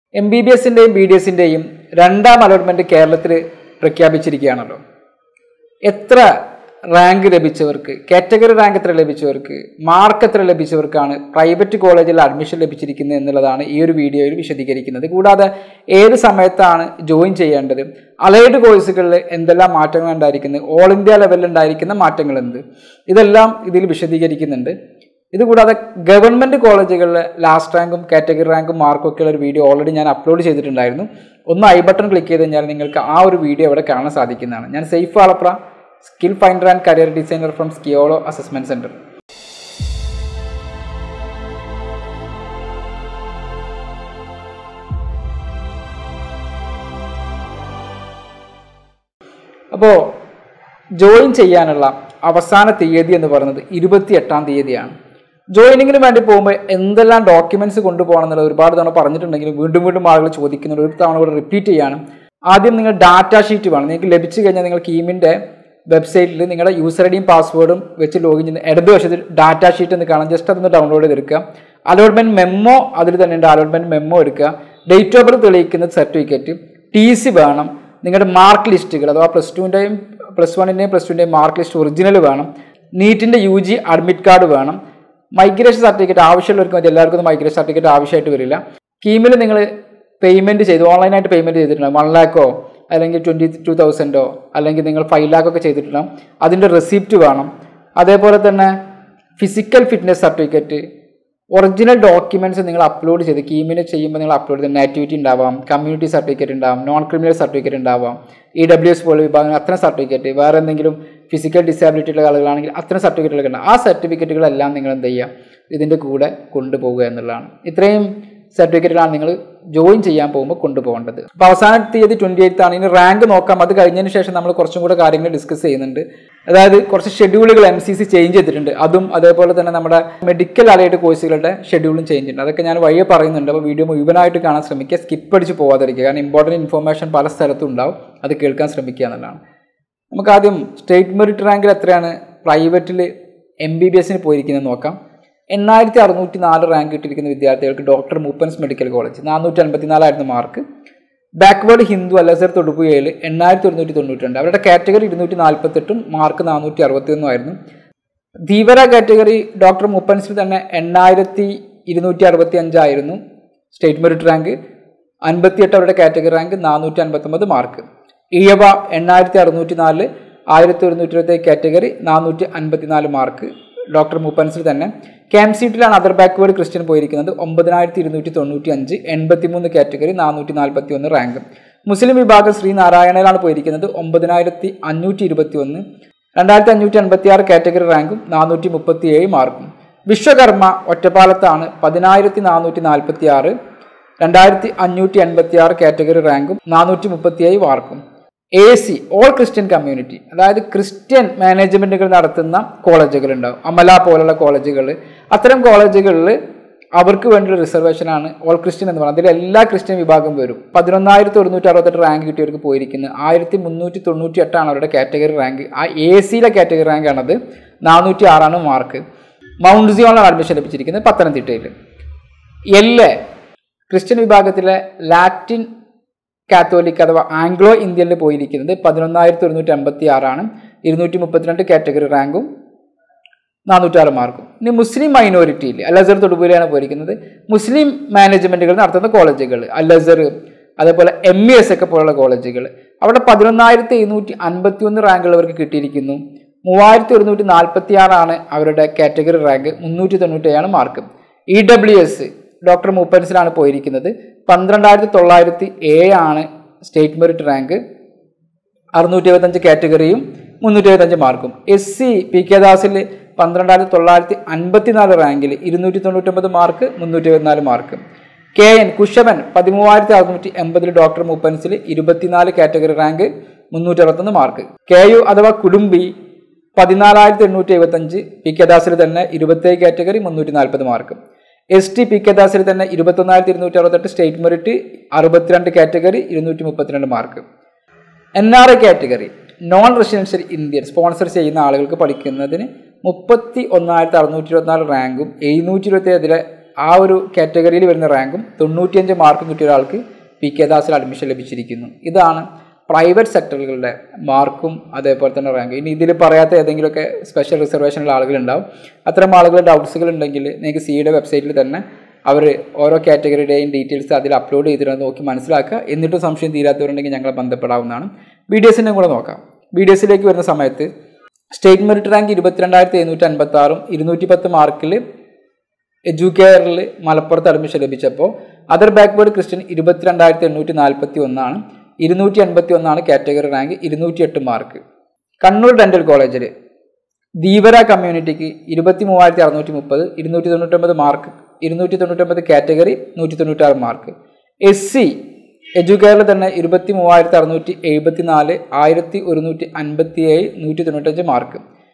M B B എസിൻ്റെയും B D എസിൻ്റെയും രണ്ടാം അലോട്ട്മെൻറ്റ് കേരളത്തിൽ പ്രഖ്യാപിച്ചിരിക്കുകയാണല്ലോ എത്ര റാങ്ക് ലഭിച്ചവർക്ക് കാറ്റഗറി റാങ്ക് എത്ര ലഭിച്ചവർക്ക് മാർക്ക് എത്ര ലഭിച്ചവർക്കാണ് പ്രൈവറ്റ് കോളേജിൽ അഡ്മിഷൻ ലഭിച്ചിരിക്കുന്നത് എന്നുള്ളതാണ് ഈ ഒരു വീഡിയോയിൽ വിശദീകരിക്കുന്നത് കൂടാതെ ഏത് സമയത്താണ് ജോയിൻ ചെയ്യേണ്ടത് അലൈഡ് കോഴ്സുകളിൽ എന്തെല്ലാം മാറ്റങ്ങൾ ഉണ്ടായിരിക്കുന്നത് ഓൾ ഇന്ത്യ ലെവലിൽ ഉണ്ടായിരിക്കുന്ന മാറ്റങ്ങൾ എന്ത് ഇതെല്ലാം ഇതിൽ വിശദീകരിക്കുന്നുണ്ട് ഇതുകൂടാതെ ഗവൺമെൻറ് കോളേജുകളിൽ ലാസ്റ്റ് റാങ്കും കാറ്റഗറി റാങ്കും മാർക്കും ഒക്കെയുള്ള ഒരു വീഡിയോ ഓൾറെഡി ഞാൻ അപ്ലോഡ് ചെയ്തിട്ടുണ്ടായിരുന്നു ഒന്ന് ഐ ബട്ടൺ ക്ലിക്ക് ചെയ്ത് കഴിഞ്ഞാൽ നിങ്ങൾക്ക് ആ ഒരു വീഡിയോ ഇവിടെ കാണാൻ സാധിക്കുന്നതാണ് ഞാൻ Saif Alappra skill finder and career designer from സ്കിയോളോ അസസ്മെൻറ്റ് സെൻറ്റർ അപ്പോൾ ജോയിൻ ചെയ്യാനുള്ള അവസാന തീയതി എന്ന് പറയുന്നത് ഇരുപത്തി എട്ടാം തീയതിയാണ് ജോയിനിങ്ങിന് വേണ്ടി പോകുമ്പോൾ എന്തെല്ലാം ഡോക്യുമെന്റ്സ് കൊണ്ടുപോകണം എന്നുള്ളത് ഒരുപാട് തവണ പറഞ്ഞിട്ടുണ്ടെങ്കിലും വീണ്ടും വീണ്ടും ആളുകൾ ചോദിക്കുന്നുണ്ട് ഒരു തവണ കൂടെ റിപ്പീറ്റ് ചെയ്യാണ് ആദ്യം നിങ്ങൾ ഡാറ്റ ഷീറ്റ് വേണം നിങ്ങൾക്ക് ലഭിച്ചു കഴിഞ്ഞാൽ നിങ്ങൾ കീമിൻ്റെ വെബ്സൈറ്റിൽ നിങ്ങളുടെ യൂസർ ഐ ഡിയും പാസ്വേഡും വെച്ച് ലോഗിൻ ചെയ്യുന്ന ഇടതുവശത്ത് ഡാറ്റ ഷീറ്റ് എന്ന് കാണാം ജസ്റ്റ് അതൊന്ന് ഡൗൺലോഡ് ചെയ്തെടുക്കുക അലോട്ട്മെന്റ് മെമ്മോ അതിൽ തന്നെ ഉണ്ട് അലോട്ട്മെന്റ് മെമ്മോ എടുക്കുക ഡേറ്റ് ഓഫ് ബർത്ത് തെളിയിക്കുന്ന സർട്ടിഫിക്കറ്റ് ടി സി വേണം നിങ്ങളുടെ മാർക്ക് ലിസ്റ്റുകൾ അഥവാ പ്ലസ് ടുവിൻ്റെയും പ്ലസ് വണ്ണിൻ്റെയും പ്ലസ് ടുവിൻ്റെയും മാർക്ക് ലിസ്റ്റ് ഒറിജിനൽ വേണം നീറ്റിൻ്റെ യു ജി അഡ്മിറ്റ് കാർഡ് വേണം മൈഗ്രേഷൻ സർട്ടിഫിക്കറ്റ് ആവശ്യമുള്ളവർക്ക് മതി എല്ലാവർക്കും ഒന്നും മൈഗ്രേഷൻ സർട്ടിഫിക്കറ്റ് ആവശ്യമായിട്ട് വരില്ല കീമിൽ നിങ്ങൾ പേയ്മെൻറ്റ് ചെയ്തു ഓൺലൈനായിട്ട് പേയ്മെൻറ്റ് ചെയ്തിട്ടുണ്ടാകും വൺ ലാക്കോ അല്ലെങ്കിൽ ട്വൻറ്റി ടു തൗസൻഡോ അല്ലെങ്കിൽ നിങ്ങൾ ഫൈവ് ലാക്കൊക്കെ ചെയ്തിട്ടുണ്ടാകും അതിൻ്റെ റെസിപ്റ്റ് വേണം അതേപോലെ തന്നെ physical fitness certificate original documents നിങ്ങൾ അപ്ലോഡ് ചെയ്ത് കീമിന് ചെയ്യുമ്പോൾ നിങ്ങൾ അപ്ലോഡ് ചെയ്ത് നാറ്റിവിറ്റി ഉണ്ടാവാം കമ്മ്യൂണിറ്റി സർട്ടിഫിക്കറ്റ് ഉണ്ടാവാം നോൺ ക്രിമിനൽ സർട്ടിഫിക്കറ്റ് ഉണ്ടാവാം ഇ ഡബ്ല്യു എസ് പോലെ വിഭാഗങ്ങൾ അത്തരം സർട്ടിഫിക്കറ്റ് വേറെ എന്തെങ്കിലും ഫിസിക്കൽ ഡിസാബിലിറ്റി ഉള്ള ആളുകളാണെങ്കിൽ അത്തരം സർട്ടിഫിക്കറ്റുകളൊക്കെ ഉണ്ട് ആ സർട്ടിഫിക്കറ്റുകളെല്ലാം നിങ്ങൾ എന്ത് ചെയ്യുക ഇതിൻ്റെ കൂടെ കൊണ്ടുപോകുക എന്നുള്ളതാണ് ഇത്രയും സർട്ടിഫിക്കറ്റുകളാണ് നിങ്ങൾ ജോയിൻ ചെയ്യാൻ പോകുമ്പോൾ കൊണ്ടുപോകേണ്ടത് അപ്പോൾ അവസാന തീയതി ട്വൻറ്റി എയ്ത്ത് ആണ് ഇനി റാങ്ക് നോക്കാം അത് കഴിഞ്ഞതിന് ശേഷം നമ്മൾ കുറച്ചും കൂടെ കാര്യങ്ങൾ ഡിസ്കസ് ചെയ്യുന്നുണ്ട് അതായത് കുറച്ച് ഷെഡ്യൂളുകൾ എം സി സി ചേഞ്ച് ചെയ്തിട്ടുണ്ട് അതും അതേപോലെ തന്നെ നമ്മുടെ മെഡിക്കൽ അലൈഡ് കോഴ്സുകളുടെ ഷെഡ്യൂളും ചേഞ്ച് ഉണ്ട് അതൊക്കെ ഞാൻ വഴിയെ പറയുന്നുണ്ട് അപ്പോൾ വീഡിയോ മുഴുവനായിട്ട് കാണാൻ ശ്രമിക്കുക സ്കിപ്പ് അടിച്ച് പോകാതിരിക്കുക കാരണം ഇമ്പോർട്ടൻറ്റ് ഇൻഫർമേഷൻ പല സ്ഥലത്തും ഉണ്ടാവും അത് കേൾക്കാൻ ശ്രമിക്കുക എന്നുള്ളതാണ് നമുക്ക് ആദ്യം സ്റ്റേറ്റ് മെറിറ്റ് റാങ്കിൽ എത്രയാണ് പ്രൈവറ്റിൽ എം ബി ബി എസിന് പോയിരിക്കുന്നത് നോക്കാം എണ്ണായിരത്തി അറുന്നൂറ്റി നാല് റാങ്ക് കിട്ടിയിരിക്കുന്ന വിദ്യാർത്ഥികൾക്ക് ഡോക്ടർ മൂപ്പൻസ് മെഡിക്കൽ കോളേജ് നാനൂറ്റി അൻപത്തി നാലായിരുന്നു മാർക്ക് ബാക്ക്വേർഡ് ഹിന്ദു അലസർ തൊടുപുഴയിൽ എണ്ണായിരത്തി ഒരുന്നൂറ്റി തൊണ്ണൂറ്റി രണ്ട് അവരുടെ കാറ്റഗറി ഇരുന്നൂറ്റി നാൽപ്പത്തെട്ടും മാർക്ക് നാനൂറ്റി അറുപത്തി ഒന്നും ആയിരുന്നു ധീവര കാറ്റഗറി ഡോക്ടർ മുപ്പൻസിൽ തന്നെ എണ്ണായിരത്തി ഇരുന്നൂറ്റി അറുപത്തി അഞ്ചായിരുന്നു സ്റ്റേറ്റ് മെറിറ്റ് റാങ്ക് അൻപത്തിയെട്ട് അവരുടെ കാറ്റഗറി റാങ്ക് നാനൂറ്റി അൻപത്തൊമ്പത് മാർക്ക് ഇഴവ എണ്ണായിരത്തി അറുന്നൂറ്റി നാല് ആയിരത്തി ഒരുന്നൂറ്റി ഇരുപത്തി കാറ്റഗറി നാനൂറ്റി അൻപത്തിനാല് മാർക്ക് ഡോക്ടർ മുപ്പൻസിൽ തന്നെ ക്യാമ്പ് സീറ്റിലാണ് അതർ ബാക്ക്വേർഡ് ക്രിസ്ത്യൻ പോയിരിക്കുന്നത് ഒമ്പതിനായിരത്തി ഇരുന്നൂറ്റി തൊണ്ണൂറ്റി അഞ്ച് എൺപത്തിമൂന്ന് കാറ്റഗറി നാനൂറ്റി നാൽപ്പത്തി ഒന്ന് റാങ്ക് മുസ്ലിം വിഭാഗം ശ്രീനാരായണയിലാണ് പോയിരിക്കുന്നത് ഒമ്പതിനായിരത്തി അഞ്ഞൂറ്റി ഇരുപത്തി ഒന്ന് രണ്ടായിരത്തി അഞ്ഞൂറ്റി അൻപത്തി ആറ് കാറ്റഗറി റാങ്കും നാനൂറ്റി മുപ്പത്തി ഏഴ് മാർക്കും വിശ്വകർമ്മ ഒറ്റപ്പാലത്താണ് പതിനായിരത്തി നാനൂറ്റി നാൽപ്പത്തി ആറ് രണ്ടായിരത്തി അഞ്ഞൂറ്റി അൻപത്തി ആറ് കാറ്റഗറി റാങ്കും നാനൂറ്റി മുപ്പത്തി ഏഴ് മാർക്കും A C all Christian community അതായത് ക്രിസ്ത്യൻ മാനേജ്മെന്റുകൾ നടത്തുന്ന കോളേജുകൾ ഉണ്ടാവും അമല പോലുള്ള കോളേജുകൾ അത്തരം കോളേജുകളിൽ അവർക്ക് വേണ്ടിയുള്ള റിസർവേഷനാണ് ഓൾ ക്രിസ്ത്യൻ എന്ന് പറയുന്നത് അതിൽ എല്ലാ ക്രിസ്ത്യൻ വിഭാഗം വരും പതിനൊന്നായിരത്തി ഒരുന്നൂറ്റി അറുപത്തെട്ട് റാങ്ക് കിട്ടിയവർക്ക് പോയിരിക്കുന്നത് ആയിരത്തി മുന്നൂറ്റി തൊണ്ണൂറ്റി എട്ടാണ് അവരുടെ കാറ്റഗറി റാങ്ക് ആ എ സിയിലെ കാറ്റഗറി റാങ്ക് ആണത് നാനൂറ്റി ആറാണ് മാർക്ക് മൗണ്ട് സിയോണിലാണ് അഡ്മിഷൻ ലഭിച്ചിരിക്കുന്നത് പത്തനംതിട്ടയിൽ എല് ക്രിസ്ത്യൻ വിഭാഗത്തിലെ ലാറ്റിൻ കാത്തോലിക് അഥവാ ആംഗ്ലോ ഇന്ത്യനിൽ പോയിരിക്കുന്നത് പതിനൊന്നായിരത്തി ഒരുന്നൂറ്റി അമ്പത്തി ആറാണ് ഇരുന്നൂറ്റി മുപ്പത്തിരണ്ട് കാറ്റഗറി റാങ്കും നാനൂറ്റാറ് മാർക്കും ഇനി മുസ്ലിം മൈനോറിറ്റിയിൽ അല്ലസർ തൊടുപുഴയാണ് പോയിരിക്കുന്നത് മുസ്ലിം മാനേജ്മെന്റുകൾ നടത്തുന്ന കോളേജുകൾ അല്ലസർ അതേപോലെ എം ഇ എസ് ഒക്കെ പോലുള്ള കോളേജുകൾ അവിടെ പതിനൊന്നായിരത്തി എഴുന്നൂറ്റി അൻപത്തി ഒന്ന് റാങ്കുള്ളവർക്ക് കിട്ടിയിരിക്കുന്നു മൂവായിരത്തി ഒരുന്നൂറ്റി നാൽപ്പത്തി ആറാണ് അവരുടെ കാറ്റഗറി റാങ്ക് മുന്നൂറ്റി തൊണ്ണൂറ്റേഴാണ് mark E W S doctor മൂപ്പൻസിലാണ് പോയിരിക്കുന്നത് പന്ത്രണ്ടായിരത്തി തൊള്ളായിരത്തി ഏഴാണ് സ്റ്റേറ്റ് മെറിറ്റ് റാങ്ക് അറുന്നൂറ്റി എഴുപത്തഞ്ച് കാറ്റഗറിയും മുന്നൂറ്റി എഴുപത്തഞ്ച് മാർക്കും എസ് സി പി കെ ദാസിൽ പന്ത്രണ്ടായിരത്തി തൊള്ളായിരത്തി അൻപത്തിനാല് റാങ്കിൽ ഇരുന്നൂറ്റി തൊണ്ണൂറ്റൊമ്പത് മാർക്ക് മുന്നൂറ്റി എഴുപത്തിനാല് മാർക്ക് കെ എൻ കുഷവൻ പതിമൂവായിരത്തി അറുന്നൂറ്റി എൺപതിൽ ഡോക്ടർ മൂപ്പൻസിൽ ഇരുപത്തിനാല് കാറ്റഗറി റാങ്ക് മുന്നൂറ്റി അറുപത്തൊന്ന് മാർക്ക് കെ യു അഥവാ കുടുംബി പതിനാലായിരത്തി എണ്ണൂറ്റി എഴുപത്തഞ്ച് പി കെ ദാസിൽ തന്നെ ഇരുപത്തേഴ് കാറ്റഗറി മുന്നൂറ്റി നാൽപ്പത് mark S T P K ദാസിൽ തന്നെ ഇരുപത്തൊന്നായിരത്തി ഇരുന്നൂറ്റി അറുപത്തെട്ട് സ്റ്റേറ്റ് മെറിറ്റ് അറുപത്തിരണ്ട് കാറ്റഗറി ഇരുന്നൂറ്റി മുപ്പത്തിരണ്ട് mark N R I category non residential Indian sponsor ചെയ്യുന്ന ആളുകൾക്ക് പഠിക്കുന്നതിന് മുപ്പത്തി ഒന്നായിരത്തി അറുന്നൂറ്റി ഇരുപത്തിനാല് റാങ്കും എഴുന്നൂറ്റി ഇരുപത്തി അതിലെ ആ ഒരു കാറ്റഗറിയിൽ വരുന്ന റാങ്കും തൊണ്ണൂറ്റിയഞ്ച് മാർക്കും കിട്ടിയ ഒരാൾക്ക് പി കെ ദാസിൽ അഡ്മിഷൻ ലഭിച്ചിരിക്കുന്നു ഇതാണ് പ്രൈവറ്റ് സെക്ടറുകളുടെ മാർക്കും അതേപോലെ തന്നെ റാങ്ക് ഇനി ഇതിൽ പറയാത്ത ഏതെങ്കിലുമൊക്കെ സ്പെഷ്യൽ റിസർവേഷനുള്ള ആളുകളുണ്ടാവും അത്തരം ആളുകൾ ഡൗട്ട്സുകൾ ഉണ്ടെങ്കിൽ നിങ്ങൾക്ക് സിയുടെ വെബ്സൈറ്റിൽ തന്നെ അവർ ഓരോ കാറ്റഗറിയുടെയും ഡീറ്റെയിൽസ് അതിൽ അപ്ലോഡ് ചെയ്തിട്ടുണ്ട് നോക്കി മനസ്സിലാക്കുക എന്നിട്ടും സംശയം തീരാത്തവരുണ്ടെങ്കിൽ ഞങ്ങളെ ബന്ധപ്പെടാവുന്നതാണ് ബി ഡി എസിൻ്റെ കൂടെ നോക്കാം ബി ഡി എസിലേക്ക് വരുന്ന സമയത്ത് സ്റ്റേറ്റ് മെറിറ്റ് റാങ്ക് ഇരുപത്തിരണ്ടായിരത്തി എഴുന്നൂറ്റി അൻപത്തി ആറും ഇരുന്നൂറ്റി പത്ത് മാർക്കിൽ എഡ്യൂക്കെയറിൽ മലപ്പുറത്ത് അഡ്മിഷൻ ലഭിച്ചപ്പോൾ അതർ ബാക്ക്വേർഡ് ക്രിസ്ത്യൻ ഇരുപത്തിരണ്ടായിരത്തി എണ്ണൂറ്റി നാൽപ്പത്തി ഒന്നാണ് ഇരുന്നൂറ്റി എൺപത്തി ഒന്നാണ് കാറ്റഗറി റാങ്ക് ഇരുന്നൂറ്റി എട്ട് മാർക്ക് കണ്ണൂർ ഡെന്റൽ കോളേജിൽ ധീവര കമ്മ്യൂണിറ്റിക്ക് ഇരുപത്തി മൂവായിരത്തി അറുന്നൂറ്റി മുപ്പത് ഇരുന്നൂറ്റി തൊണ്ണൂറ്റൊമ്പത് മാർക്ക് ഇരുന്നൂറ്റി തൊണ്ണൂറ്റൊമ്പത് കാറ്റഗറി നൂറ്റി തൊണ്ണൂറ്റാറ് മാർക്ക് എസ് സി എഡ്യൂക്കെയറിൽ തന്നെ ഇരുപത്തി മൂവായിരത്തി അറുന്നൂറ്റി എഴുപത്തി നാല് ആയിരത്തി ഒരുന്നൂറ്റി അൻപത്തി ഏഴ് നൂറ്റി തൊണ്ണൂറ്റഞ്ച് മാർക്ക്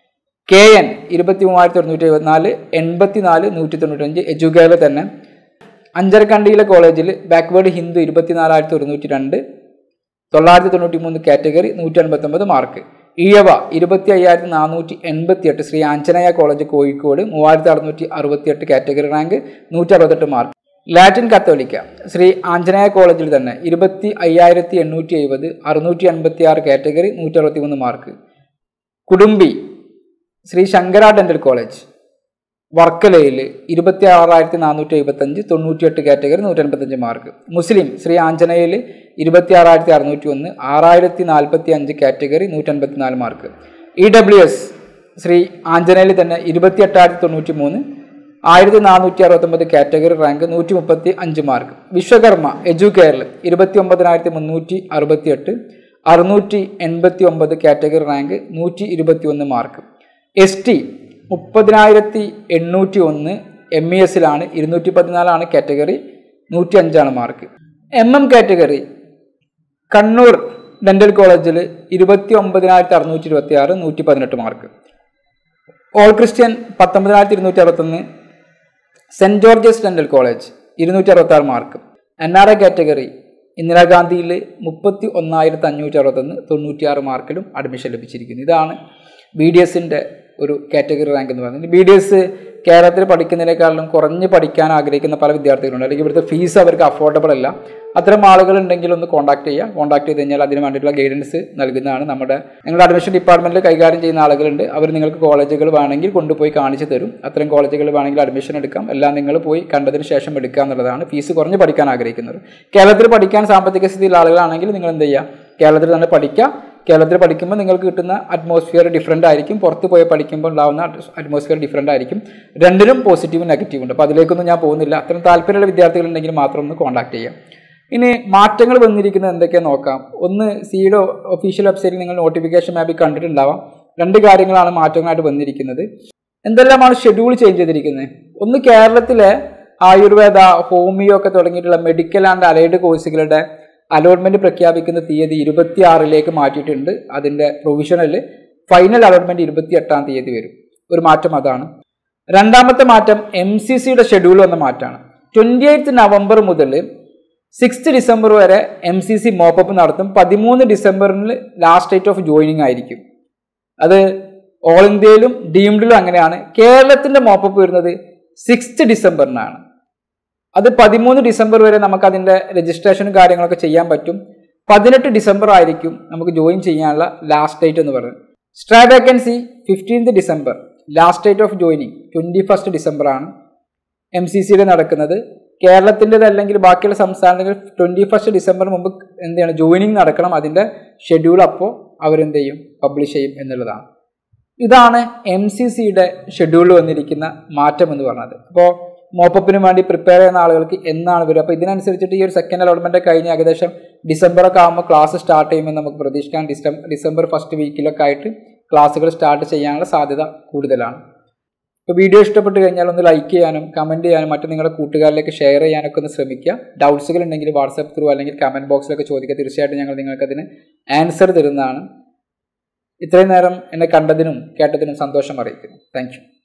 കെ എൻ ഇരുപത്തി മൂവായിരത്തി ഒരുന്നൂറ്റി എഴുപത്തിനാല് എൺപത്തി നാല് നൂറ്റി തൊണ്ണൂറ്റഞ്ച് എഡ്യൂക്കെയറിൽ തന്നെ അഞ്ചരക്കണ്ടിയിലെ കോളേജിൽ ബാക്ക്വേർഡ് ഹിന്ദു ഇരുപത്തിനാലായിരത്തി ഒരുന്നൂറ്റി രണ്ട് തൊള്ളായിരത്തി തൊണ്ണൂറ്റി മൂന്ന് കാറ്റഗറി നൂറ്റി അൻപത്തൊമ്പത് മാർക്ക് ഈഴവ ഇരുപത്തി അയ്യായിരത്തി നാനൂറ്റി എൺപത്തി എട്ട് ശ്രീ ആഞ്ജനേയ കോളേജ് കോഴിക്കോട് മൂവായിരത്തി അറുന്നൂറ്റി അറുപത്തി എട്ട് കാറ്റഗറി റാങ്ക് നൂറ്റി അറുപത്തെട്ട് മാർക്ക് ലാറ്റിൻ കത്തോലിക്ക ശ്രീ ആഞ്ജനേയ കോളേജിൽ തന്നെ ഇരുപത്തി അയ്യായിരത്തി എണ്ണൂറ്റി എഴുപത് അറുന്നൂറ്റി അൻപത്തി ആറ് കാറ്റഗറി നൂറ്റി അറുപത്തി മൂന്ന് mark Kudumbi Sree Sankara dental college വർക്കലയിൽ ഇരുപത്തി ആറായിരത്തി നാനൂറ്റി എഴുപത്തഞ്ച് തൊണ്ണൂറ്റിയെട്ട് കാറ്റഗറി നൂറ്റി അൻപത്തഞ്ച് മാർക്ക് മുസ്ലിം ശ്രീ ആഞ്ജനയിൽ ഇരുപത്തി ആറായിരത്തി അറുന്നൂറ്റി ഒന്ന് ആറായിരത്തി നാൽപ്പത്തി അഞ്ച് കാറ്റഗറി നൂറ്റി അൻപത്തി നാല് mark E W S Sree ആഞ്ജനയിൽ തന്നെ ഇരുപത്തി എട്ടായിരത്തി തൊണ്ണൂറ്റി മൂന്ന് ആയിരത്തി നാനൂറ്റി അറുപത്തൊമ്പത് കാറ്റഗറി റാങ്ക് നൂറ്റി മുപ്പത്തി അഞ്ച് മാർക്ക് വിശ്വകർമ്മ എഡ്യൂക്കെയറിൽ ഇരുപത്തി ഒമ്പതിനായിരത്തി മുന്നൂറ്റി അറുപത്തി എട്ട് അറുന്നൂറ്റി എൺപത്തി ഒമ്പത് കാറ്റഗറി റാങ്ക് നൂറ്റി ഇരുപത്തി ഒന്ന് മാർക്ക് എസ് ടി മുപ്പതിനായിരത്തി എണ്ണൂറ്റി ഒന്ന് എം ഇ എസിലാണ് ഇരുന്നൂറ്റി പതിനാലാണ് കാറ്റഗറി നൂറ്റി അഞ്ചാണ് mark M M category Kannur dental കോളേജിൽ ഇരുപത്തി ഒമ്പതിനായിരത്തി അറുന്നൂറ്റി ഇരുപത്തി ആറ് നൂറ്റി പതിനെട്ട് മാർക്ക് ഓൾ ക്രിസ്ത്യൻ പത്തൊമ്പതിനായിരത്തി ഇരുന്നൂറ്റി അറുപത്തൊന്ന് സെൻറ് ജോർജസ് ഡെന്റൽ കോളേജ് ഇരുന്നൂറ്റി അറുപത്തി ആറ് mark N R I category ഇന്ദിരാഗാന്ധിയിൽ മുപ്പത്തി ഒന്നായിരത്തി അഞ്ഞൂറ്റി അറുപത്തൊന്ന് തൊണ്ണൂറ്റിയാറ് മാർക്കിലും അഡ്മിഷൻ ലഭിച്ചിരിക്കുന്നു ഇതാണ് ബി ഡി എസിൻ്റെ ഒരു കാറ്റഗറി റാങ്ക് എന്ന് പറയുന്നത് ബി ഡി എസ് കേരളത്തിൽ പഠിക്കുന്നതിനേക്കാളും കുറഞ്ഞ് പഠിക്കാൻ ആഗ്രഹിക്കുന്ന പല വിദ്യാർത്ഥികളുണ്ട് അല്ലെങ്കിൽ ഇവിടുത്തെ ഫീസ് അവർക്ക് അഫോർഡബിൾ അല്ല അത്തരം ആളുകൾ ഉണ്ടെങ്കിൽ ഒന്ന് കോൺടാക്ട് ചെയ്യുക കോൺടാക്ട് ചെയ്ത് കഴിഞ്ഞാൽ അതിന് വേണ്ടിയിട്ടുള്ള ഗൈഡൻസ് നൽകുന്നതാണ് നമ്മുടെ നിങ്ങളുടെ അഡ്മിഷൻ ഡിപ്പാർട്ട്മെൻറ്റിൽ കൈകാര്യം ചെയ്യുന്ന ആളുകളുണ്ട് അവർ നിങ്ങൾക്ക് കോളേജുകൾ വേണമെങ്കിൽ കൊണ്ടുപോയി കാണിച്ചു തരും അത്തരം കോളേജുകൾ വേണമെങ്കിൽ അഡ്മിഷൻ എടുക്കാം എല്ലാം നിങ്ങൾ പോയി കണ്ടതിന് ശേഷം എടുക്കുക എന്നുള്ളതാണ് ഫീസ് കുറഞ്ഞ് പഠിക്കാൻ ആഗ്രഹിക്കുന്നത് കേരളത്തിൽ പഠിക്കാൻ സാമ്പത്തിക സ്ഥിതിയുള്ള ആളുകളാണെങ്കിൽ നിങ്ങൾ എന്ത് ചെയ്യുക കേരളത്തിൽ തന്നെ പഠിക്കുക കേരളത്തിൽ പഠിക്കുമ്പോൾ നിങ്ങൾക്ക് കിട്ടുന്ന അറ്റ്മോസ്ഫിയർ ഡിഫറെൻ്റ് ആയിരിക്കും പുറത്ത് പോയി പഠിക്കുമ്പോൾ ഉണ്ടാകുന്ന അറ്റ്മോസ്ഫിയർ ഡിഫറെൻ്റ് ആയിരിക്കും രണ്ടിലും പോസിറ്റീവും നെഗറ്റീവും ഉണ്ട് അപ്പോൾ അതിലേക്കൊന്നും ഞാൻ പോകുന്നില്ല അത്തരം താല്പര്യമുള്ള വിദ്യാർത്ഥികളുണ്ടെങ്കിൽ മാത്രം ഒന്ന് കോൺടാക്ട് ചെയ്യാം ഇനി മാറ്റങ്ങൾ വന്നിരിക്കുന്നത് എന്തൊക്കെയാണെന്ന് നോക്കാം ഒന്ന് സിയുടെ ഒഫീഷ്യൽ വെബ്സൈറ്റിൽ നിങ്ങൾ നോട്ടിഫിക്കേഷൻ മാപ്പിൽ കണ്ടിട്ടുണ്ടാവാം രണ്ട് കാര്യങ്ങളാണ് മാറ്റങ്ങളായിട്ട് വന്നിരിക്കുന്നത് എന്തെല്ലാമാണ് ഷെഡ്യൂൾ ചേഞ്ച് ചെയ്തിരിക്കുന്നത് ഒന്ന് കേരളത്തിലെ ആയുർവേദ ഹോമിയോ ഒക്കെ തുടങ്ങിയിട്ടുള്ള മെഡിക്കൽ ആൻഡ് അലൈഡ് കോഴ്സുകളുടെ അലോട്ട്മെന്റ് പ്രഖ്യാപിക്കുന്ന തീയതി ഇരുപത്തി ആറിലേക്ക് മാറ്റിയിട്ടുണ്ട് അതിന്റെ പ്രൊവിഷണൽ ഫൈനൽ അലോട്ട്മെന്റ് ഇരുപത്തി എട്ടാം തീയതി വരും ഒരു മാറ്റം അതാണ് രണ്ടാമത്തെ മാറ്റം എം സി സിയുടെ ഷെഡ്യൂൾ വന്ന മാറ്റമാണ് ട്വന്റി എയ്ത്ത് നവംബർ മുതൽ സിക്സ്ത് ഡിസംബർ വരെ എം സി സി മോപ്പപ്പ് നടത്തും പതിമൂന്ന് ഡിസംബറിൽ ലാസ്റ്റ് ഡേറ്റ് ഓഫ് ജോയിനിങ് ആയിരിക്കും അത് ഓൾ ഇന്ത്യയിലും ഡീംഡിലും അങ്ങനെയാണ് കേരളത്തിന്റെ മോപ്പപ്പ് വരുന്നത് സിക്സ്ത് ഡിസംബറിനാണ് അത് പതിമൂന്ന് ഡിസംബർ വരെ നമുക്ക് അതിൻ്റെ രജിസ്ട്രേഷനും കാര്യങ്ങളൊക്കെ ചെയ്യാൻ പറ്റും പതിനെട്ട് ഡിസംബർ ആയിരിക്കും നമുക്ക് ജോയിൻ ചെയ്യാനുള്ള ലാസ്റ്റ് ഡേറ്റ് എന്ന് പറയുന്നത് stray vacancy fifteenth December last date of joining twenty first December ആണ് എം സി സിയിൽ നടക്കുന്നത് കേരളത്തിൻ്റെത് അല്ലെങ്കിൽ ബാക്കിയുള്ള സംസ്ഥാനങ്ങൾ ട്വൻറ്റി ഫസ്റ്റ് ഡിസംബർ മുമ്പ് എന്ത് ചെയ്യണം ജോയിനിങ് നടക്കണം അതിൻ്റെ ഷെഡ്യൂൾ അപ്പോൾ അവരെന്ത് ചെയ്യും പബ്ലിഷ് ചെയ്യും എന്നുള്ളതാണ് ഇതാണ് എം സി സിയുടെ ഷെഡ്യൂളിൽ വന്നിരിക്കുന്ന മാറ്റം എന്ന് പറഞ്ഞത് അപ്പോൾ മോപ്പപ്പിന് വേണ്ടി പ്രിപ്പയർ ചെയ്യുന്ന ആളുകൾക്ക് എന്നാണ് വരിക അപ്പോൾ ഇതിനനുസരിച്ചിട്ട് ഈ ഒരു സെക്കൻഡ് അലോട്ട്മെന്റ് കഴിഞ്ഞ് ഏകദേശം ഡിസംബർ ഒക്കെ ആകുമ്പോൾ ക്ലാസ് സ്റ്റാർട്ട് ചെയ്യുമെന്ന് നമുക്ക് പ്രതീക്ഷിക്കാം ഡിസം ഡിസംബർ ഫസ്റ്റ് വീക്കിലൊക്കെ ആയിട്ട് ക്ലാസ്സുകൾ സ്റ്റാർട്ട് ചെയ്യാനുള്ള സാധ്യത കൂടുതലാണ് ഇപ്പോൾ വീഡിയോ ഇഷ്ടപ്പെട്ട് കഴിഞ്ഞാൽ ഒന്ന് ലൈക്ക് ചെയ്യാനും കമൻറ്റ് ചെയ്യാനും മറ്റു നിങ്ങളുടെ കൂട്ടുകാരിലേക്ക് ഷെയർ ചെയ്യാനൊക്കെ ഒന്ന് ശ്രമിക്കുക ഡൗട്ട്സുകൾ ഉണ്ടെങ്കിൽ വാട്സാപ്പ് ത്രൂ അല്ലെങ്കിൽ കമൻറ്റ് ബോക്സിലൊക്കെ ചോദിക്കുക തീർച്ചയായിട്ടും ഞങ്ങൾ നിങ്ങൾക്കതിന് ആൻസർ തരുന്നതാണ് ഇത്രയും നേരം എന്നെ കണ്ടതിനും കേട്ടതിനും സന്തോഷം അറിയിക്കുന്നു താങ്ക്